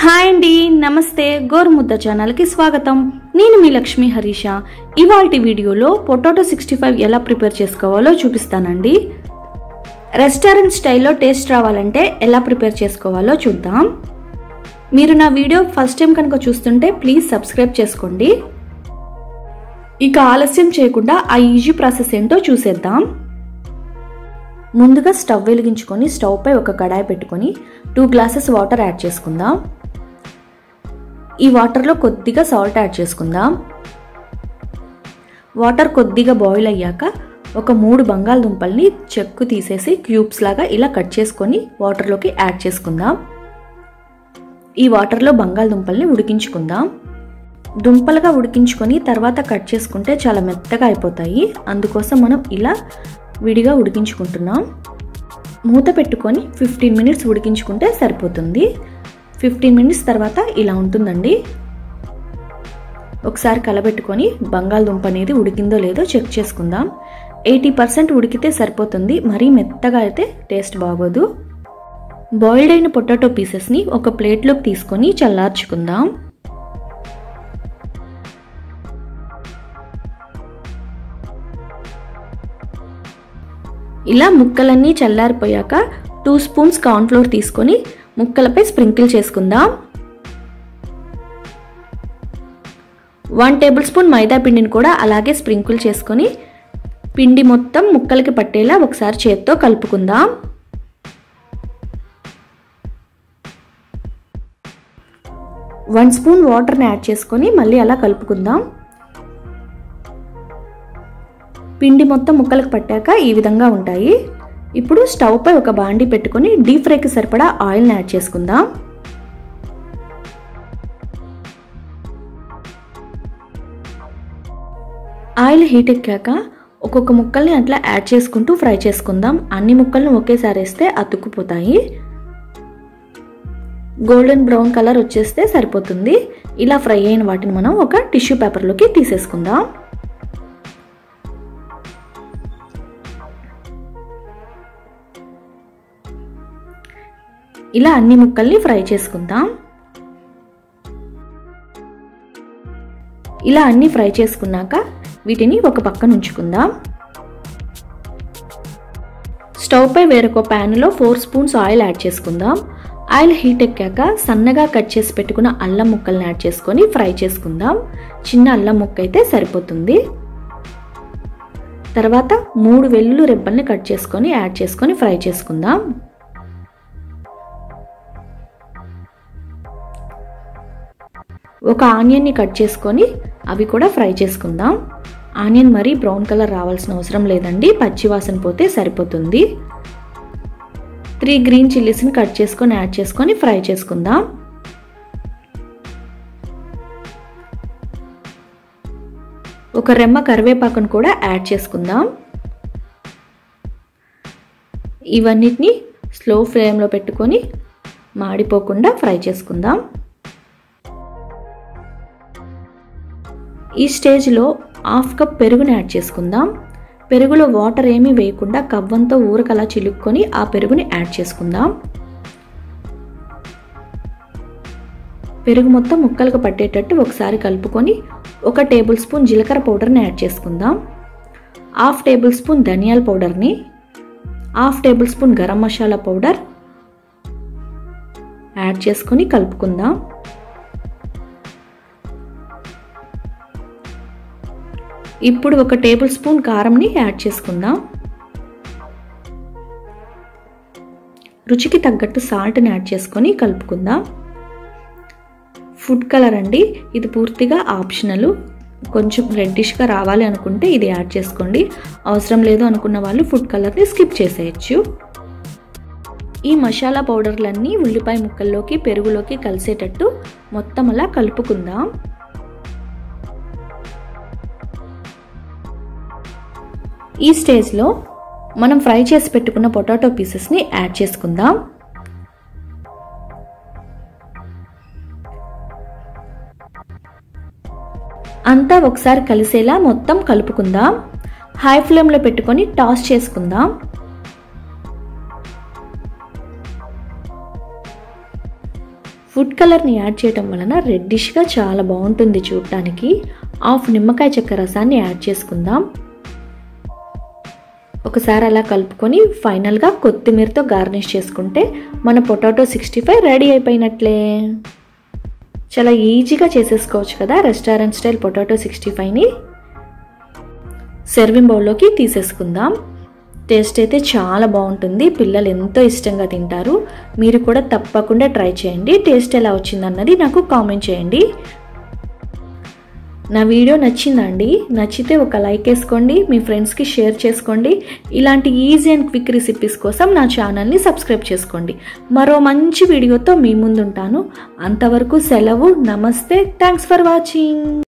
hi అండి నమస్తే గోరుముద్ద ఛానల్కి స్వాగతం నేను మీ లక్ష్మీ హరీష ఇవాల్టి వీడియోలో పొటాటో సిక్స్టీ ఫైవ్ ఎలా ప్రిపేర్ చేసుకోవాలో చూపిస్తానండి రెస్టారెంట్ స్టైల్లో టేస్ట్ రావాలంటే ఎలా ప్రిపేర్ చేసుకోవాలో చూద్దాం మీరు నా వీడియో ఫస్ట్ టైం కనుక చూస్తుంటే ప్లీజ్ సబ్స్క్రైబ్ చేసుకోండి ఇక ఆలస్యం చేయకుండా ఆ ఈజీ ప్రాసెస్ ఏంటో చూసేద్దాం ముందుగా స్టవ్ వెలిగించుకొని స్టవ్ పై ఒక కడాయి పెట్టుకొని టూ గ్లాసెస్ వాటర్ యాడ్ చేసుకుందాం ఈ వాటర్లో కొద్దిగా సాల్ట్ యాడ్ చేసుకుందాం వాటర్ కొద్దిగా బాయిల్ అయ్యాక ఒక మూడు బంగాళదుంపల్ని చెక్కు తీసేసి క్యూబ్స్ లాగా ఇలా కట్ చేసుకొని వాటర్లోకి యాడ్ చేసుకుందాం ఈ వాటర్లో బంగాళదుంపల్ని ఉడికించుకుందాం దుంపలుగా ఉడికించుకొని తర్వాత కట్ చేసుకుంటే చాలా మెత్తగా అయిపోతాయి అందుకోసం మనం ఇలా విడిగా ఉడికించుకుంటున్నాం మూత పెట్టుకొని ఫిఫ్టీన్ మినిట్స్ ఉడికించుకుంటే సరిపోతుంది ఫిఫ్టీన్ మినిట్స్ తర్వాత ఇలా ఉంటుందండి ఒకసారి కలబెట్టుకొని బంగాళదుంప అనేది ఉడికిందో లేదో చెక్ చేసుకుందాం ఎయిటీ పర్సెంట్ ఉడికితే సరిపోతుంది మరీ మెత్తగా అయితే టేస్ట్ బాగోదు బాయిల్డ్ అయిన పొటాటో పీసెస్ని ఒక ప్లేట్లోకి తీసుకొని చల్లార్చుకుందాం ఇలా ముక్కలన్నీ చల్లారిపోయాక టూ స్పూన్స్ కార్న్ఫ్లోర్ తీసుకొని ముక్కలపై స్ప్రింకిల్ చేసుకుందాం వన్ టేబుల్ స్పూన్ మైదా పిండిని కూడా అలాగే స్ప్రింకిల్ చేసుకొని పిండి మొత్తం ముక్కలకి పట్టేలా ఒకసారి చేత్తో కలుపుకుందాం వన్ స్పూన్ వాటర్ని యాడ్ చేసుకొని మళ్ళీ అలా కలుపుకుందాం పిండి మొత్తం ముక్కలకు పట్టాక ఈ విధంగా ఉంటాయి ఇప్పుడు స్టవ్ పై ఒక బాండి పెట్టుకొని డీప్ ఫ్రైకి సరిపడా ఆయిల్ని యాడ్ చేసుకుందాం ఆయిల్ హీట్ ఎక్కాక ఒక్కొక్క ముక్కల్ని అట్లా యాడ్ చేసుకుంటూ ఫ్రై చేసుకుందాం అన్ని ముక్కల్ని ఒకేసారి వేస్తే అతుక్కుపోతాయి గోల్డెన్ బ్రౌన్ కలర్ వచ్చేస్తే సరిపోతుంది ఇలా ఫ్రై అయిన వాటిని మనం ఒక టిష్యూ పేపర్లోకి తీసేసుకుందాం ఇలా అన్ని ముక్కల్ని ఫ్రై చేసుకుందాం ఇలా అన్ని ఫ్రై చేసుకున్నాక వీటిని ఒక పక్కన ఉంచుకుందాం స్టవ్ పై వేరొక ప్యాన్లో ఫోర్ స్పూన్స్ ఆయిల్ యాడ్ చేసుకుందాం ఆయిల్ హీట్ ఎక్కాక సన్నగా కట్ చేసి పెట్టుకున్న అల్లం ముక్కల్ని యాడ్ చేసుకొని ఫ్రై చేసుకుందాం చిన్న అల్లం ముక్క అయితే సరిపోతుంది తర్వాత మూడు వెల్లుల్లి రెబ్బల్ని కట్ చేసుకొని యాడ్ చేసుకొని ఫ్రై చేసుకుందాం ఒక ఆనియన్ని కట్ చేసుకొని అవి కూడా ఫ్రై చేసుకుందాం ఆనియన్ మరీ బ్రౌన్ కలర్ రావాల్సిన అవసరం లేదండి పచ్చివాసన పోతే సరిపోతుంది త్రీ గ్రీన్ చిల్లీస్ని కట్ చేసుకొని యాడ్ చేసుకొని ఫ్రై చేసుకుందాం ఒక రెమ్మ కరివేపాకును కూడా యాడ్ చేసుకుందాం ఇవన్నిటిని స్లో ఫ్లేమ్లో పెట్టుకొని మాడిపోకుండా ఫ్రై చేసుకుందాం ఈ స్టేజ్లో హాఫ్ కప్ పెరుగుని యాడ్ చేసుకుందాం పెరుగులో వాటర్ ఏమీ వేయకుండా కవ్వంతో ఊరకలా చిలుక్కొని ఆ పెరుగుని యాడ్ చేసుకుందాం పెరుగు మొత్తం ముక్కలకు పట్టేటట్టు ఒకసారి కలుపుకొని ఒక టేబుల్ స్పూన్ జీలకర్ర పౌడర్ని యాడ్ చేసుకుందాం హాఫ్ టేబుల్ స్పూన్ ధనియాల పౌడర్ని half tablespoon garam masala powder add చేసుకొని కలుపుకుందాం ఇప్పుడు ఒక టేబుల్ స్పూన్ కారంని యాడ్ చేసుకుందాం రుచికి తగ్గట్టు సాల్ట్ని యాడ్ చేసుకొని కలుపుకుందాం ఫుడ్ కలర్ అండి ఇది పూర్తిగా ఆప్షనల్ కొంచెం రెడ్డిష్గా రావాలి అనుకుంటే ఇది యాడ్ చేసుకోండి అవసరం లేదు అనుకున్న వాళ్ళు ఫుడ్ కలర్ని స్కిప్ చేసేయచ్చు ఈ మసాలా పౌడర్లన్నీ ఉల్లిపాయ ముక్కల్లోకి పెరుగులోకి కలిసేటట్టు మొత్తం అలా కలుపుకుందాం ఈ స్టేజ్లో మనం ఫ్రై చేసి పెట్టుకున్న పొటాటో పీసెస్ని యాడ్ చేసుకుందాం అంతా ఒకసారి కలిసేలా మొత్తం కలుపుకుందాం హై ఫ్లేమ్లో పెట్టుకొని టాస్ చేసుకుందాం ఫుడ్ కలర్ని యాడ్ చేయటం వలన రెడ్డిష్గా చాలా బాగుంటుంది చూడటానికి హాఫ్ నిమ్మకాయ చెక్క రసాన్ని యాడ్ చేసుకుందాం ఒకసారి అలా కలుపుకొని ఫైనల్గా కొత్తిమీరతో గార్నిష్ చేసుకుంటే మన పొటాటో సిక్స్టీ ఫైవ్ రెడీ అయిపోయినట్లే చాలా ఈజీగా చేసేసుకోవచ్చు కదా రెస్టారెంట్ స్టైల్ పొటాటో సిక్స్టీ ఫైవ్ని సర్వింగ్ బౌల్లోకి తీసేసుకుందాం టేస్ట్ అయితే చాలా బాగుంటుంది పిల్లలు ఎంతో ఇష్టంగా తింటారు మీరు కూడా తప్పకుండా ట్రై చేయండి టేస్ట్ ఎలా వచ్చిందన్నది నాకు కామెంట్ చేయండి నా వీడియో నచ్చిందండి నచ్చితే ఒక లైక్ వేసుకోండి మీ ఫ్రెండ్స్కి షేర్ చేసుకోండి ఇలాంటి ఈజీ అండ్ క్విక్ రెసిపీస్ కోసం నా ఛానల్ని సబ్స్క్రైబ్ చేసుకోండి మరో మంచి వీడియోతో మీ ముందుంటాను అంతవరకు సెలవు నమస్తే థ్యాంక్స్ ఫర్ వాచింగ్